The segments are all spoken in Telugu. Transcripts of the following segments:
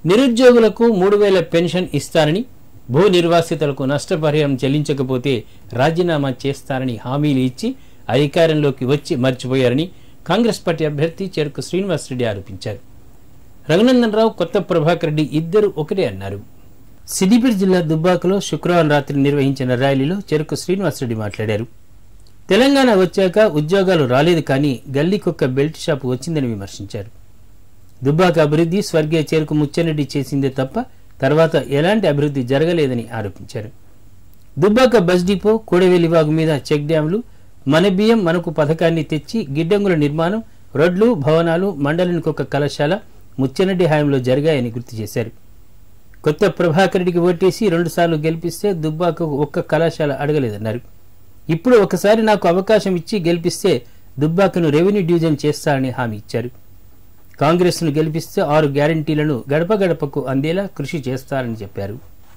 నిరుద్యోగులకు మూడు వేల పెన్షన్ ఇస్తారని భూ నిర్వాసితులకు నష్టపరిహారం చెల్లించకపోతే రాజీనామా చేస్తారని హామీలు ఇచ్చి అధికారంలోకి వచ్చి మర్చిపోయారని కాంగ్రెస్ పార్టీ అభ్యర్థి చెరుకు శ్రీనివాసరెడ్డి ఆరోపించారు రఘునందన్ రావు కొత్త ప్రభాకర్ రెడ్డి ఇద్దరు ఒకటే అన్నారు సిద్దిపేట జిల్లా దుబ్బాకలో శుక్రవారం రాత్రి నిర్వహించిన ర్యాలీలో చెరుకు శ్రీనివాసరెడ్డి మాట్లాడారు తెలంగాణ వచ్చాక ఉద్యోగాలు రాలేదు కానీ గల్లీకొక్క బెల్ట్ షాప్ వచ్చిందని విమర్శించారు దుబ్బాక అభివృద్ధి స్వర్గీయ చేరుకు ముచ్చెనరెడ్డి చేసిందే తప్ప తర్వాత ఎలాంటి అభివృద్ధి జరగలేదని ఆరోపించారు దుబ్బాక బస్ డిపో కోడవేలి వాగు మీద చెక్ డ్యాంలు మన బియ్యం మనకు పథకాన్ని తెచ్చి గిడ్డంగుల నిర్మాణం రోడ్లు భవనాలు మండలానికి ఒక కళాశాల ముచ్చెనరెడ్డి హయాంలో జరిగాయని గుర్తు చేశారు కొత్త ప్రభాకర్ రెడ్డికి ఓటేసి రెండుసార్లు గెలిపిస్తే దుబ్బాకకు ఒక్క కళాశాల అడగలేదన్నారు ఇప్పుడు ఒకసారి నాకు అవకాశం ఇచ్చి గెలిపిస్తే దుబ్బాకను రెవెన్యూ డివిజన్ చేస్తానని హామీ ఇచ్చారు కాంగ్రెస్ను గెలిపిస్తే ఆరు గ్యారంటీలను గడప గడపకు అందేలా కృషి చేస్తారని చెప్పారు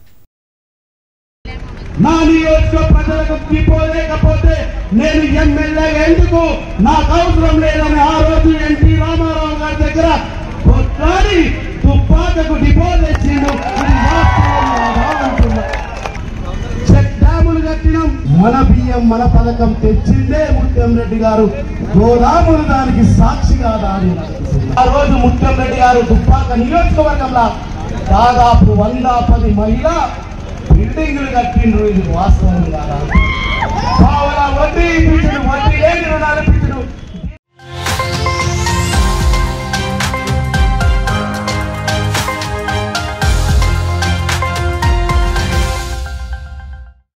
నా నియోజక ప్రజలకు తీపోలేకపోతే నేను ఎమ్మెల్యేగా ఎందుకు నాకు అవసరం లేదని ఆ రోజు ఎన్టీ రామారావు గారి దగ్గర కొట్లాడి తుపాకకు డిపో తెచ్చిండు ఇది వాస్తవం కాదా అంటున్నా. చెక్ డ్యాములు కట్టినాం మన బియ్యం మన పథకం తెచ్చిందే ముత్యం రెడ్డి గారు గోదాములు దానికి సాక్షి కాదా అని అడుగుతున్నా. ఆ రోజు ముత్యం రెడ్డి గారు దుబ్బాక నియోజకవర్గంలో దాదాపు వంద పది మహిళ బిల్డింగ్లు కట్టిండ్రు ఇది వాస్తవం కాదా